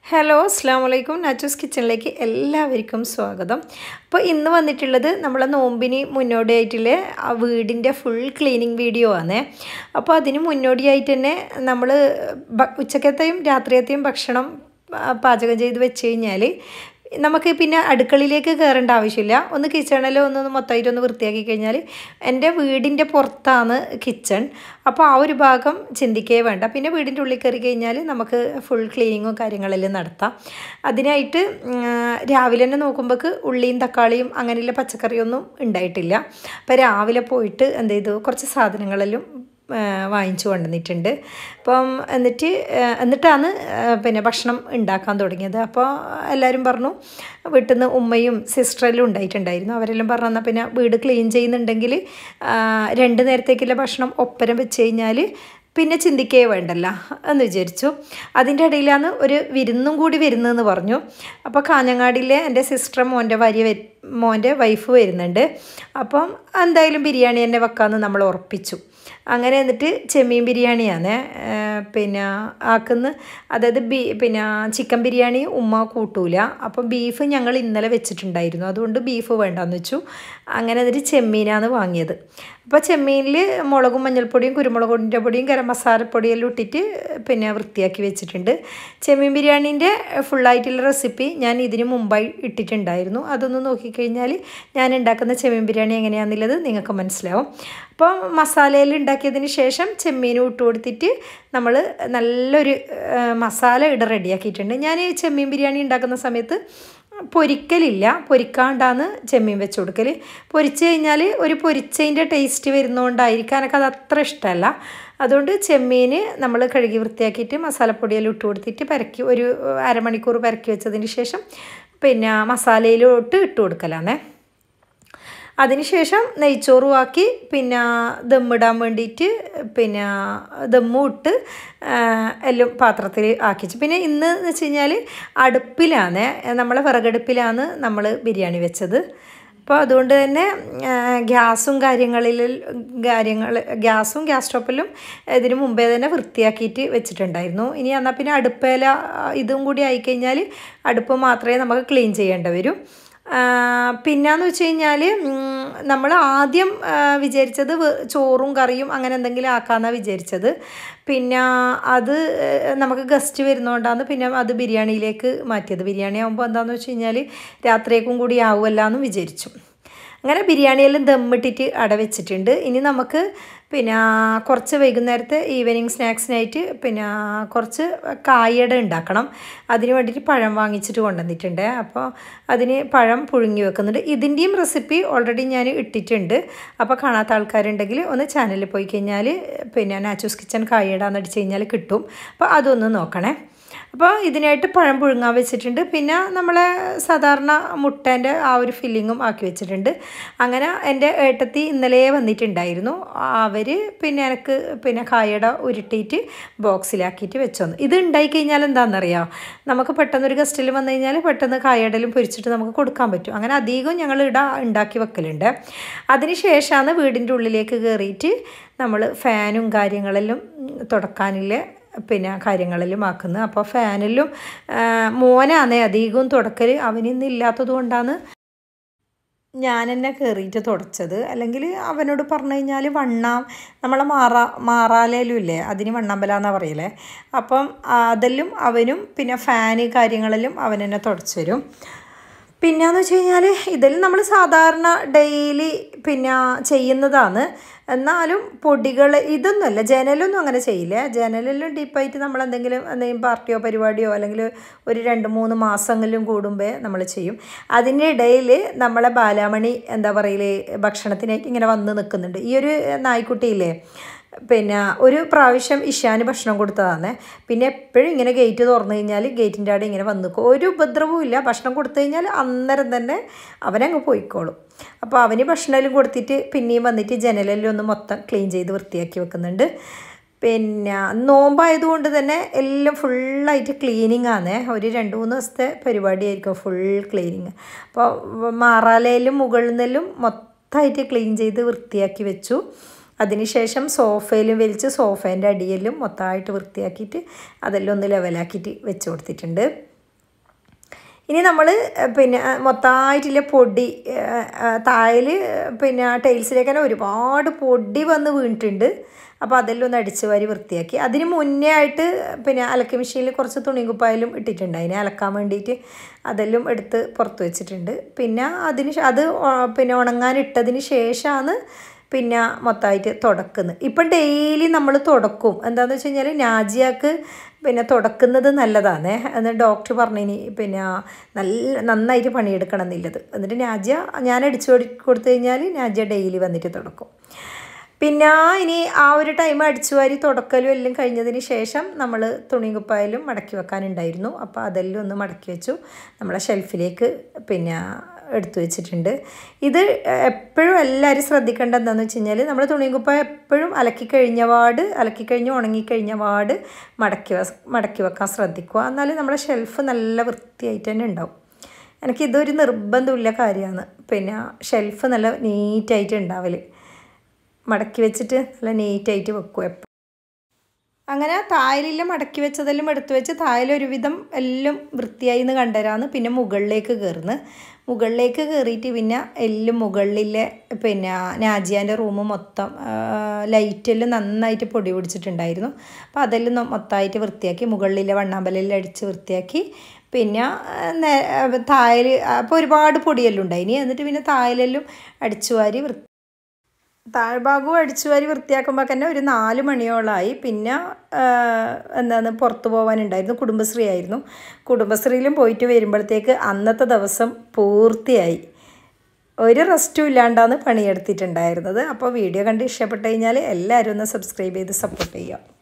hello അസ്സാം വലൈക്കും നാച്ചൂസ് കിച്ചണിലേക്ക് എല്ലാവർക്കും സ്വാഗതം അപ്പോൾ ഇന്ന് വന്നിട്ടുള്ളത് നമ്മളെ നോമ്പിന് മുന്നോടിയായിട്ടുള്ള ആ വീടിൻ്റെ ഫുൾ ക്ലീനിങ് വീഡിയോ ആണ് അപ്പോൾ അതിന് മുന്നോടിയായിട്ട് തന്നെ നമ്മൾ ഉച്ചക്കത്തെയും രാത്രിയത്തെയും ഭക്ഷണം ആ, പാചകം ചെയ്ത് വെച്ച് കഴിഞ്ഞാൽ നമുക്ക് പിന്നെ അടുക്കളയിലേക്ക് കയറേണ്ട ആവശ്യമില്ല ഒന്ന് കിച്ചണിൽ ഒന്ന് മൊത്തമായിട്ട് ഒന്ന് വൃത്തിയാക്കി കഴിഞ്ഞാൽ എൻ്റെ വീടിൻ്റെ പുറത്താണ് കിച്ചൺ അപ്പോൾ ആ ഒരു ഭാഗം ചിന്തിക്കേ വേണ്ട പിന്നെ വീടിൻ്റെ ഉള്ളിൽ കയറി കഴിഞ്ഞാൽ നമുക്ക് ഫുൾ ക്ലീനിങ്ങും കാര്യങ്ങളെല്ലാം നടത്താം അതിനായിട്ട് ഉം, രാവിലെ തന്നെ നോക്കുമ്പോൾക്ക് ഉള്ളിയും തക്കാളിയും അങ്ങനെയുള്ള പച്ചക്കറിയൊന്നും ഉണ്ടായിട്ടില്ല അപ്പോൾ രാവിലെ പോയിട്ട് എന്ത് ചെയ്തു കുറച്ച് സാധനങ്ങളെല്ലാം ആ, വാങ്ങിച്ചു കൊണ്ടുവന്നിട്ടുണ്ട് അപ്പം എന്നിട്ട് ആ, എന്നിട്ടാണ് ആ, പിന്നെ ഭക്ഷണം ഉണ്ടാക്കാൻ തുടങ്ങിയത് അപ്പോൾ എല്ലാവരും പറഞ്ഞു വീട്ടിൽ നിന്ന് ഉമ്മയും സിസ്റ്ററെല്ലാം ഉണ്ടായിട്ടുണ്ടായിരുന്നു അവരെല്ലാം പറഞ്ഞു എന്നാൽ പിന്നെ വീട് ക്ലീൻ ചെയ്യുന്നുണ്ടെങ്കിൽ ആ, രണ്ട് നേരത്തേക്കുള്ള ഭക്ഷണം ഒപ്പരം വെച്ച് കഴിഞ്ഞാൽ പിന്നെ ചിന്തിക്കേ വേണ്ടല്ല എന്ന് വിചാരിച്ചു അതിൻ്റെ ഇടയിലാണ് ഒരു വിരുന്നും കൂടി വരുന്നതെന്ന് പറഞ്ഞു അപ്പോൾ കാഞ്ഞങ്ങാടിയിലെ എൻ്റെ സിസ്റ്റർ മോൻ്റെ ഭാര്യ വരു മോൻ്റെ വൈഫ് വരുന്നുണ്ട് അപ്പം എന്തായാലും ബിരിയാണി തന്നെ വെക്കാമെന്ന് നമ്മൾ ഉറപ്പിച്ചു അങ്ങനെ എന്നിട്ട് ചെമ്മീൻ ബിരിയാണിയാണ് പിന്നെ ആക്കുന്ന അതായത് ബി പിന്നെ ചിക്കൻ ബിരിയാണി ഉമ്മ കൂട്ടൂല അപ്പം ബീഫ് ഞങ്ങൾ ഇന്നലെ വെച്ചിട്ടുണ്ടായിരുന്നു അതുകൊണ്ട് ബീഫ് വേണ്ടാന്ന് വെച്ചു അങ്ങനെ എന്നിട്ട് ചെമ്മീനാണ് വാങ്ങിയത് അപ്പോൾ ചെമ്മീനിൽ മുളകും മഞ്ഞൾപ്പൊടിയും കുരുമുളകിൻ്റെ പൊടിയും ഗരം മസാലപ്പൊടിയെല്ലാം ഇട്ടിട്ട് പിന്നെ വൃത്തിയാക്കി വെച്ചിട്ടുണ്ട് ചെമ്മീൻ ബിരിയാണീൻ്റെ ഫുള്ളായിട്ടുള്ള റെസിപ്പി ഞാൻ ഇതിന് മുമ്പായി ഇട്ടിട്ടുണ്ടായിരുന്നു അതൊന്ന് നോക്കിക്കഴിഞ്ഞാൽ ഞാൻ ഉണ്ടാക്കുന്ന ചെമ്മീൻ ബിരിയാണി എങ്ങനെയാണെന്നുള്ളത് നിങ്ങൾക്ക് മനസ്സിലാവും അപ്പോൾ മസാലയിൽ ഉണ്ടാക്കിയതിന് ശേഷം ചെമ്മീനും ഇട്ട് കൊടുത്തിട്ട് നമ്മൾ നല്ലൊരു ആ, മസാല ഇവിടെ റെഡിയാക്കിയിട്ടുണ്ട് ഞാൻ ഈ ചെമ്മീൻ ബിരിയാണി ഉണ്ടാക്കുന്ന സമയത്ത് പൊരിക്കലില്ല പൊരിക്കാണ്ടാണ് ചെമ്മീൻ വെച്ച് കൊടുക്കൽ പൊരിച്ച് കഴിഞ്ഞാൽ ഒരു പൊരിച്ചതിൻ്റെ ടേസ്റ്റ് വരുന്നതുകൊണ്ടായിരിക്കും എനിക്കത് അത്ര ഇഷ്ടമല്ല അതുകൊണ്ട് ചെമ്മീൻ നമ്മൾ കഴുകി വൃത്തിയാക്കിയിട്ട് മസാലപ്പൊടിയെല്ലാം ഇട്ട് കൊടുത്തിട്ട് പരക്കി ഒരു അരമണിക്കൂർ പരക്കി വെച്ചതിന് ശേഷം പിന്നെ മസാലയിലോട്ട് ഇട്ട് കൊടുക്കലാണേ അതിനുശേഷം നെയ്ച്ചോറും ആക്കി പിന്നെ ദമ്മിടാൻ വേണ്ടിയിട്ട് പിന്നെ ദമ്മും ഇട്ട് ആ, എല്ലാം പാത്രത്തിൽ ആക്കിച്ചു പിന്നെ ഇന്ന് എന്ന് വെച്ച് കഴിഞ്ഞാൽ അടുപ്പിലാണ് നമ്മളെ വിറകടുപ്പിലാണ് നമ്മൾ ബിരിയാണി വെച്ചത് അപ്പോൾ അതുകൊണ്ട് തന്നെ ആ, ഗ്യാസും കാര്യങ്ങളിൽ കാര്യങ്ങൾ ഗ്യാസും ഗ്യാസ് സ്റ്റോപ്പിലും ഇതിന് മുമ്പേ തന്നെ വൃത്തിയാക്കിയിട്ട് വെച്ചിട്ടുണ്ടായിരുന്നു ഇനി എന്നാൽ പിന്നെ അടുപ്പേല ഇതും കൂടി ആയിക്കഴിഞ്ഞാൽ അടുപ്പ് മാത്രമേ നമുക്ക് ക്ലീൻ ചെയ്യേണ്ടി വരും പിന്നെന്ന് വെച്ച് കഴിഞ്ഞാൽ നമ്മൾ ആദ്യം ആ, വിചാരിച്ചത് വെ- ചോറും കറിയും അങ്ങനെ എന്തെങ്കിലും ആക്കാമെന്നാണ് വിചാരിച്ചത് പിന്നെ അത് ഏ, നമുക്ക് ഗസ്റ്റ് വരുന്നതുകൊണ്ടാണ് പിന്നെ അത് ബിരിയാണിയിലേക്ക് മാറ്റിയത് ബിരിയാണി ആകുമ്പോൾ എന്താണെന്ന് വെച്ച് കഴിഞ്ഞാൽ രാത്രിയേക്കും കൂടി ആവുമല്ലോ എന്ന് വിചാരിച്ചു അങ്ങനെ ബിരിയാണിയെല്ലാം ദമ്മിട്ടിട്ട് അട വെച്ചിട്ടുണ്ട് ഇനി നമുക്ക് പിന്നെ കുറച്ച് വൈകുന്നേരത്തെ ഈവനിങ് സ്നാക്സിനായിട്ട് പിന്നെ കുറച്ച് കായട ഉണ്ടാക്കണം അതിന് വേണ്ടിയിട്ട് പഴം വാങ്ങിച്ചിട്ട് കൊണ്ടുവന്നിട്ടുണ്ട് അപ്പോൾ അതിന് പഴം പുഴുങ്ങി വെക്കുന്നുണ്ട് ഇതിൻ്റെയും റെസിപ്പി ഓൾറെഡി ഞാൻ ഇട്ടിട്ടുണ്ട് അപ്പോൾ കാണാത്ത ആൾക്കാരുണ്ടെങ്കിൽ ഒന്ന് ചാനലിൽ പോയി കഴിഞ്ഞാൽ പിന്നെ നാച്ചൂസ് കിച്ചൺ കായട എന്ന് അടിച്ച് കഴിഞ്ഞാൽ കിട്ടും അപ്പോൾ അതൊന്ന് നോക്കണേ അപ്പോൾ ഇതിനായിട്ട് പഴം പുഴുങ്ങാൻ വെച്ചിട്ടുണ്ട് പിന്നെ നമ്മളെ സാധാരണ മുട്ടേൻ്റെ ആ ഒരു ഫില്ലിങ്ങും ആക്കി വെച്ചിട്ടുണ്ട് അങ്ങനെ എൻ്റെ ഏട്ടത്തി ഇന്നലെ വന്നിട്ടുണ്ടായിരുന്നു അവർ പിന്നെ എനിക്ക് പിന്നെ കായട ഉരുട്ടിയിട്ട് ബോക്സിലാക്കിയിട്ട് വെച്ചോന്നു ഇത് ഉണ്ടായി കഴിഞ്ഞാൽ എന്താണെന്നറിയാം നമുക്ക് പെട്ടെന്ന് ഒരു ഗസ്റ്റിൽ വന്നു കഴിഞ്ഞാൽ പെട്ടെന്ന് കായടലും പൊരിച്ചിട്ട് നമുക്ക് കൊടുക്കാൻ പറ്റും അങ്ങനെ അധികം ഞങ്ങൾ ഇട ഉണ്ടാക്കി വെക്കലുണ്ട് അതിന് ശേഷമാണ് വീടിൻ്റെ ഉള്ളിലേക്ക് കയറിയിട്ട് നമ്മൾ ഫാനും കാര്യങ്ങളെല്ലാം തുടക്കാനില്ല പിന്നെ കാര്യങ്ങളിലും ആക്കുന്നത് അപ്പോൾ ഫാനിലും മോനാണേ അധികവും തുടക്കൽ അവനിന്ന് ഇല്ലാത്തത് കൊണ്ടാണ് ഞാൻ തന്നെ കയറിയിട്ട് തുടച്ചത് അല്ലെങ്കിൽ അവനോട് പറഞ്ഞു കഴിഞ്ഞാൽ വണ്ണാം നമ്മളെ മാറാ മാറാലേലും ഇല്ലേ അതിന് വണ്ണാമ്പല എന്നാണ് പറയലേ അപ്പം അതെല്ലാം അവനും പിന്നെ ഫാന് കാര്യങ്ങളെല്ലാം അവൻ തന്നെ തുടച്ചു തരും പിന്നെന്ന് വെച്ച് കഴിഞ്ഞാൽ ഇതെല്ലാം നമ്മൾ സാധാരണ ഡെയിലി പിന്നെ ചെയ്യുന്നതാണ് എന്നാലും പൊടികൾ ഇതൊന്നുമല്ല ജനലൊന്നും അങ്ങനെ ചെയ്യില്ല ജനലെല്ലാം ഡീപ്പായിട്ട് നമ്മൾ എന്തെങ്കിലും എന്തെങ്കിലും പാർട്ടിയോ പരിപാടിയോ അല്ലെങ്കിൽ ഒരു രണ്ട് മൂന്ന് മാസങ്ങളിലും കൂടുമ്പോൾ നമ്മൾ ചെയ്യും അതിൻ്റെ ഇടയിൽ നമ്മളെ ബാലാമണി എന്താ പറയല് ഭക്ഷണത്തിനായിട്ട് ഇങ്ങനെ വന്ന് നിൽക്കുന്നുണ്ട് ഈ ഒരു നായ്ക്കുട്ടിയില്ലേ പിന്നെ ഒരു പ്രാവശ്യം ഇഷാന് ഭക്ഷണം കൊടുത്തതാണ് പിന്നെ എപ്പോഴും ഇങ്ങനെ ഗേറ്റ് തുറന്നു കഴിഞ്ഞാൽ ഗേറ്റിൻ്റെ അവിടെ ഇങ്ങനെ വന്ന് നിൽക്കും ഒരു ഉപദ്രവവും ഇല്ല ഭക്ഷണം കൊടുത്തു കഴിഞ്ഞാൽ അന്നേരം തന്നെ അവനങ്ങ് പോയിക്കോളും അപ്പോൾ അവന് ഭക്ഷണമെല്ലാം കൊടുത്തിട്ട് പിന്നെയും വന്നിട്ട് ജനലെല്ലാം ഒന്ന് മൊത്തം ക്ലീൻ ചെയ്ത് വൃത്തിയാക്കി വെക്കുന്നുണ്ട് പിന്നെ നോമ്പായതുകൊണ്ട് തന്നെ എല്ലാം ഫുള്ളായിട്ട് ക്ലീനിങ് ആണ് ഒരു രണ്ട് മൂന്ന് ദിവസത്തെ പരിപാടിയായിരിക്കും ഫുൾ ക്ലീനിങ് അപ്പോൾ മാറാലയിലും മുകളിൽ നിന്നെല്ലാം മൊത്തമായിട്ട് ക്ലീൻ ചെയ്ത് വൃത്തിയാക്കി വെച്ചു അതിനുശേഷം സോഫയിലും വലിച്ച് സോഫേൻ്റെ അടിയിലും മൊത്തമായിട്ട് വൃത്തിയാക്കിയിട്ട് അതെല്ലാം ഒന്ന് ലെവലാക്കിയിട്ട് വെച്ച് കൊടുത്തിട്ടുണ്ട് ഇനി നമ്മൾ പിന്നെ മൊത്തമായിട്ടില്ല പൊടി താഴെ പിന്നെ ടൈൽസിലേക്ക് തന്നെ ഒരുപാട് പൊടി വന്ന് വീണിട്ടുണ്ട് അപ്പോൾ അതെല്ലാം ഒന്ന് അടിച്ച് വാരി വൃത്തിയാക്കി അതിന് മുന്നേ ആയിട്ട് പിന്നെ അലക്ക് മെഷീനിൽ കുറച്ച് തുണിയും കുപ്പായാലും ഇട്ടിട്ടുണ്ട് അതിനെ അലക്കാൻ വേണ്ടിയിട്ട് അതെല്ലാം എടുത്ത് പുറത്ത് വെച്ചിട്ടുണ്ട് പിന്നെ അതിന് ശേ- അത് ഒ- പിന്നെ ഉണങ്ങാൻ ഇട്ടതിന് ശേഷമാണ് പിന്നെ മൊത്തമായിട്ട് തുടക്കുന്നത് ഇപ്പം ഡെയിലി നമ്മൾ തുടക്കും എന്താണെന്ന് വെച്ച് കഴിഞ്ഞാൽ നാജിയാക്ക് പിന്നെ തുടക്കുന്നത് നല്ലതാണ് എന്ന് ഡോക്ടർ പറഞ്ഞിനി പിന്നെ നല്ല നന്നായിട്ട് പണിയെടുക്കണം എന്നുള്ളത് എന്നിട്ട് നാജിയ ഞാൻ അടിച്ചു കൊടു- കൊടുത്തു കഴിഞ്ഞാൽ നാജിയ ഡെയിലി വന്നിട്ട് തുടക്കും പിന്നെ ഇനി ആ ഒരു ടൈം അടിച്ചു വാരി തുടക്കലും എല്ലാം കഴിഞ്ഞതിന് ശേഷം നമ്മൾ തുണി കുപ്പായാലും മടക്കി വെക്കാനുണ്ടായിരുന്നു അപ്പോൾ അതെല്ലാം ഒന്ന് മടക്കി വെച്ചു നമ്മളെ ഷെൽഫിലേക്ക് പിന്നെ എടുത്തു വെച്ചിട്ടുണ്ട് ഇത് എപ്പോഴും എല്ലാവരും ശ്രദ്ധിക്കേണ്ട എന്താണെന്ന് വെച്ച് കഴിഞ്ഞാൽ നമ്മൾ തുണി കുപ്പായ എപ്പോഴും അലക്കി കഴിഞ്ഞ പാട് അലക്കി കഴിഞ്ഞ് ഉണങ്ങിക്കഴിഞ്ഞ പാട് മടക്കി വെ- മടക്കി വെക്കാൻ ശ്രദ്ധിക്കുക എന്നാൽ നമ്മുടെ ഷെൽഫ് നല്ല വൃത്തിയായിട്ട് തന്നെ ഉണ്ടാവും എനിക്കിതൊരു നിർബന്ധമില്ല കാര്യമാണ് പിന്നെ ഷെൽഫ് നല്ല നീറ്റായിട്ട് ഉണ്ടാവൽ മടക്കി വെച്ചിട്ട് നല്ല നീറ്റായിട്ട് വെക്കും എപ്പം അങ്ങനെ തായലെല്ലാം മടക്കി വെച്ചതെല്ലാം എടുത്തു വെച്ച് തായൽ ഒരുവിധം എല്ലാം വൃത്തിയായി എന്ന് കണ്ടരാന്ന് പിന്നെ മുകളിലേക്ക് കയറുന്നു മുകളിലേക്ക് കയറിയിട്ട് പിന്നെ എല്ലാം മുകളിലെ പിന്നെ നാജിയാൻ്റെ റൂം മൊത്തം ലൈറ്റെല്ലാം നന്നായിട്ട് പൊടി പിടിച്ചിട്ടുണ്ടായിരുന്നു അപ്പോൾ അതെല്ലാം നൊ- മൊത്തമായിട്ട് വൃത്തിയാക്കി മുകളിലെ വണ്ണാമ്പലെല്ലാം അടിച്ച് വൃത്തിയാക്കി പിന്നെ തായൽ അപ്പോൾ ഒരുപാട് പൊടിയെല്ലാം ഉണ്ടായിനി എന്നിട്ട് പിന്നെ തായലെല്ലാം അടിച്ചു വാരി വൃത്തി താഴ്ഭാഗവും അടിച്ചു വാരി വൃത്തിയാക്കുമ്പോൾ തന്നെ ഒരു നാല് മണിയോളമായി പിന്നെ ആ, എന്താണ് പുറത്തു പോകാനുണ്ടായിരുന്നു കുടുംബശ്രീ ആയിരുന്നു കുടുംബശ്രീയിലും പോയിട്ട് വരുമ്പോഴത്തേക്ക് അന്നത്തെ ദിവസം പൂർത്തിയായി ഒരു റെസ്റ്റും ഇല്ലാണ്ടാണ് പണിയെടുത്തിട്ടുണ്ടായിരുന്നത് അപ്പോൾ വീഡിയോ കണ്ട് ഇഷ്ടപ്പെട്ട് കഴിഞ്ഞാൽ എല്ലാവരും ഒന്ന് സബ്സ്ക്രൈബ് ചെയ്ത് സപ്പോർട്ട് ചെയ്യുക